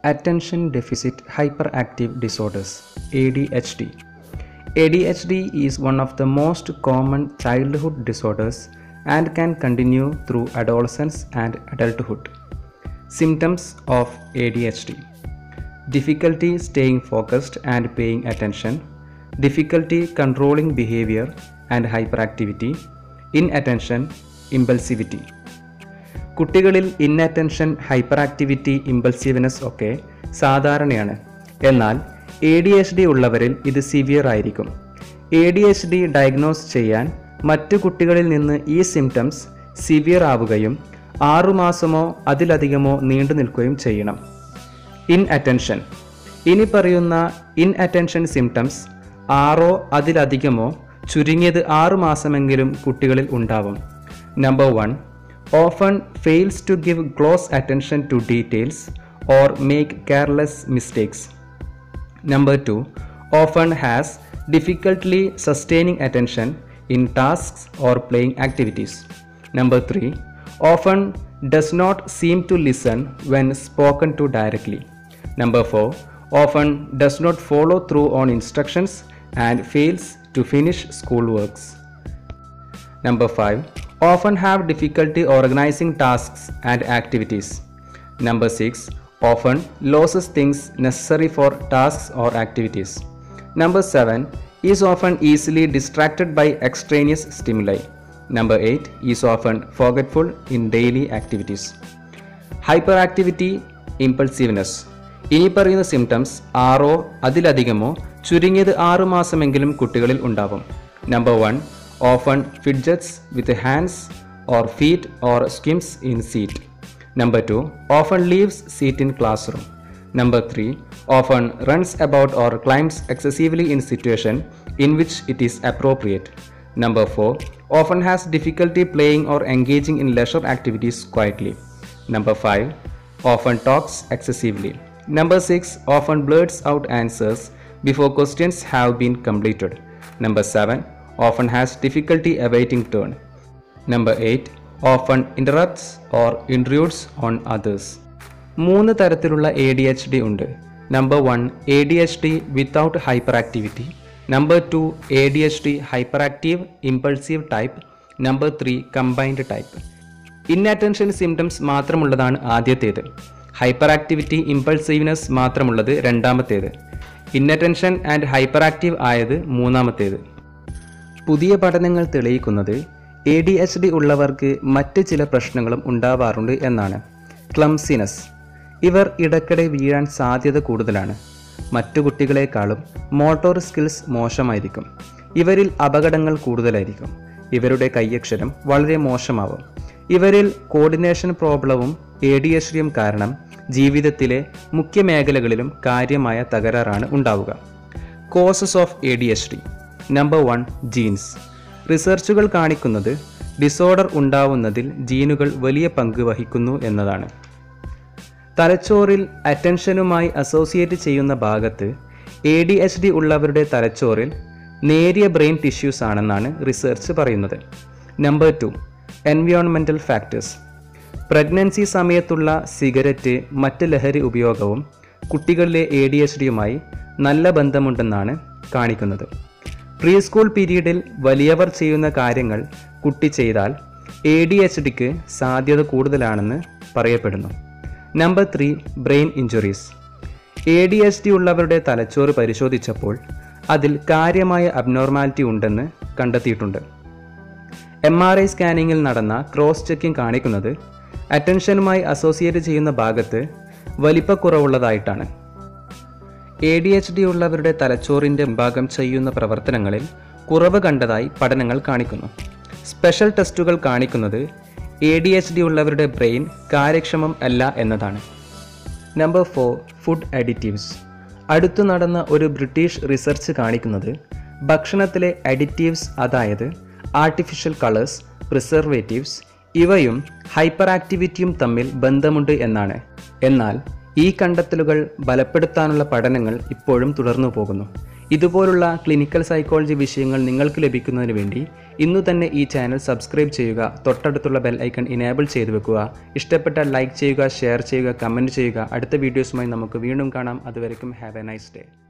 Attention Deficit Hyperactive Disorders ADHD. ADHD is one of the most common childhood disorders and can continue through adolescence and adulthood. Symptoms of ADHD difficulty staying focused and paying attention, difficulty controlling behavior and hyperactivity, inattention, impulsivity. കുട്ടികളിൽ inattention hyper activity impulsiveness ഒക്കെ സാധാരണയാണ് എന്നാൽ A D H D ഉള്ളവരിൽ ഇത് severe ആയിരിക്കും A D H D diagnose ചെയ്യാൻ മറ്റു കുട്ടികളിൽ നിന്ന് ഈ സിംറ്റംസ് സിവിയർ ആവുകയും ആറുമാസമോ അതിലധികമോ നീണ്ടു നിൽക്കുകയും ചെയ്യണം ഇൻ അറ്റൻഷൻ ഇനി പറയുന്ന ഇൻ അറ്റൻഷൻ സിംറ്റംസ് ആറോ അതിലധികമോ ചുരുങ്ങിയത് ആറു മാസമെങ്കിലും കുട്ടികളിൽ ഉണ്ടാവും number one often fails to give close attention to details or make careless mistakes Number 2 often has difficulty sustaining attention in tasks or playing activities. Number 3 often does not seem to listen when spoken to directly. Number 4 often does not follow through on instructions and fails to finish schoolworks. Number 5 often have difficulty organizing tasks and activities. Number 6 often loses things necessary for tasks or activities. Number 7 is often easily distracted by extraneous stimuli. Number 8 is often forgetful in daily activities. Hyper impulsiveness ഇനി പറയുന്ന symptoms ആറോ അതിലധികമോ ചുരുങ്ങിയത് ആറു മാസമെങ്കിലും കുട്ടികളിൽ ഉണ്ടാവും number one often fidgets with hands or feet or squirms in seat number two often leaves seat in class room number three often runs about or climbs excessively in situation in which it is appropriate number four often has difficulty playing or engaging in leisure activities quietly Number 5 often talks excessively. Number 6 often blurts out answers before questions have been completed. Number 7 often has difficulty awaiting turn. Number 8 often interrupts or intrudes on others. മൂന്ന് തരത്തിലുള്ള A D H D ഉണ്ട് number one A D H D without hyper activity number two A D H D hyper active impulsive type number three combined type inattention symptoms മാത്രമുള്ളതാണ് ആദ്യത്തേത് hyper activity impulsiveness മാത്രമുള്ളത് രണ്ടാമത്തേത് inattention and hyper active ആയത് മൂന്നാമത്തേത് പുതിയ പഠനങ്ങൾ തെളിയിക്കുന്നത് A D H D ഉള്ളവർക്ക് മറ്റ് ചില പ്രശ്നങ്ങളും ഉണ്ടാവാറുണ്ട് എന്നാണ് ക്ലംസിനസ് ഇവർ ഇടയ്ക്കിടെ വീഴാൻ സാധ്യത കൂടുതലാണ് മറ്റു കുട്ടികളെക്കാളും മോട്ടോർ സ്കിൽസ് മോശമായിരിക്കും ഇവരിൽ അപകടങ്ങൾ കൂടുതലായിരിക്കും ഇവരുടെ കൈയക്ഷരം വളരെ മോശമാവും ഇവരിൽ കോർഡിനേഷൻ പ്രോബ്ലവും എ ഡി എച്ച് ഡിയും കാരണം ജീവിതത്തിലെ മുഖ്യ മേഖലകളിലും കാര്യമായ തകരാറാണ് ഉണ്ടാവുക causes of A D H D number one genes റിസർച്ചുകൾ കാണിക്കുന്നത് ഡിസോർഡർ ഉണ്ടാവുന്നതിൽ ജീനുകൾ വലിയ പങ്ക് വഹിക്കുന്നു എന്നതാണ് തലച്ചോറിൽ അറ്റൻഷനുമായി അസോസിയേറ്റ് ചെയ്യുന്ന ഭാഗത്ത് എ ഡി എച്ച് ഡി ഉള്ളവരുടെ തലച്ചോറിൽ നേരിയ ബ്രെയിൻ ടിഷ്യൂസ് ആണെന്നാണ് റിസർച്ച് പറയുന്നത് number two environmental factors pregnancy സമയത്തുള്ള സിഗരറ്റ് മറ്റ് ലഹരി ഉപയോഗവും കുട്ടികളിലെ എ ഡി എച്ച് ഡിയുമായി നല്ല ബന്ധമുണ്ടെന്നാണ് കാണിക്കുന്നത് പ്രീ സ്കൂൾ പീരീഡിൽ വലിയവർ ചെയ്യുന്ന കാര്യങ്ങൾ കുട്ടി ചെയ്താൽ എ ഡി എച്ച് ഡിക്ക് സാധ്യത കൂടുതലാണെന്ന് പറയപ്പെടുന്നു number three brain injuries A D H D ഉള്ളവരുടെ തലച്ചോറ് പരിശോധിച്ചപ്പോൾ അതിൽ കാര്യമായ അബ്നോർമാലിറ്റി ഉണ്ടെന്ന് കണ്ടെത്തിയിട്ടുണ്ട് എം ആർ ഐ സ്കാനിങ്ങിൽ നടന്ന ക്രോസ് ചെക്കിംഗ് കാണിക്കുന്നത് അറ്റൻഷനുമായി അസോസിയേറ്റ് ചെയ്യുന്ന ഭാഗത്ത് വലിപ്പക്കുറവുള്ളതായിട്ടാണ് എ ഡി എച്ച് ഡി ഉള്ളവരുടെ തലച്ചോറിൻ്റെ ഭാഗം ചെയ്യുന്ന പ്രവർത്തനങ്ങളിൽ കുറവ് കണ്ടതായി പഠനങ്ങൾ കാണിക്കുന്നു സ്പെഷ്യൽ ടെസ്റ്റുകൾ കാണിക്കുന്നത് എ ഡി എച്ച് ഡി ഉള്ളവരുടെ ബ്രെയിൻ കാര്യക്ഷമം അല്ല എന്നതാണ് നമ്പർ ഫോർ ഫുഡ് അഡിറ്റീവ്സ് അടുത്തു നടന്ന ഒരു ബ്രിട്ടീഷ് റിസർച്ച് കാണിക്കുന്നത് ഭക്ഷണത്തിലെ അഡിറ്റീവ്സ് അതായത് ആർട്ടിഫിഷ്യൽ കളേഴ്സ് പ്രിസർവേറ്റീവ്സ് ഇവയും ഹൈപ്പർ ആക്ടിവിറ്റിയും തമ്മിൽ ബന്ധമുണ്ട് എന്നാണ് എന്നാൽ ഈ കണ്ടെത്തലുകൾ ബലപ്പെടുത്താനുള്ള പഠനങ്ങൾ ഇപ്പോഴും തുടർന്നു പോകുന്നു ഇതുപോലുള്ള ക്ലിനിക്കൽ സൈക്കോളജി വിഷയങ്ങൾ നിങ്ങൾക്ക് ലഭിക്കുന്നതിന് വേണ്ടി ഇന്നു തന്നെ ഈ ചാനൽ സബ്സ്ക്രൈബ് ചെയ്യുക തൊട്ടടുത്തുള്ള ബെൽ ഐക്കൺ ഇനേബിൾ ചെയ്തു വെക്കുക ഇഷ്ടപ്പെട്ടാൽ ലൈക്ക് ചെയ്യുക ഷെയർ ചെയ്യുക കമൻറ്റ് ചെയ്യുക അടുത്ത വീഡിയോസുമായി നമുക്ക് വീണ്ടും കാണാം അതുവരെക്കും ഹാവ് എ നൈസ് ഡേ